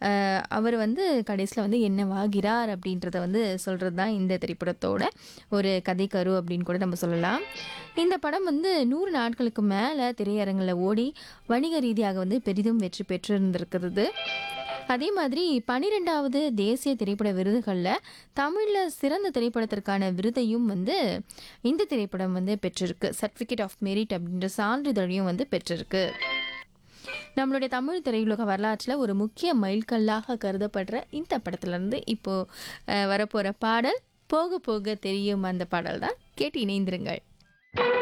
அஹ், அவர் வந்து கடைசியில் வந்து என்னவாகிறார் அப்படின்றத வந்து சொல்கிறது தான் இந்த திரைப்படத்தோட ஒரு கதைக்கரு அப்படின்னு கூட நம்ம சொல்லலாம் இந்த படம் வந்து நூறு நாட்களுக்கு மேலே திரையரங்கில் ஓடி வணிக ரீதியாக வந்து பெரிதும் வெற்றி பெற்றிருந்திருக்கிறது அதே மாதிரி பன்னிரெண்டாவது தேசிய திரைப்பட விருதுகளில் தமிழில் சிறந்த திரைப்படத்திற்கான விருதையும் வந்து இந்த திரைப்படம் வந்து பெற்றிருக்கு சர்டிஃபிகேட் ஆஃப் மெரிட் அப்படின்ற சான்றிதழையும் வந்து பெற்றிருக்கு நம்மளுடைய தமிழ் திரையுலக வரலாற்றில் ஒரு முக்கிய மைல்கல்லாக கருதப்படுற இந்த படத்துலேருந்து இப்போது வரப்போகிற பாடல் போக போக தெரியும் அந்த பாடல் தான் கேட்டு இணைந்திருங்கள்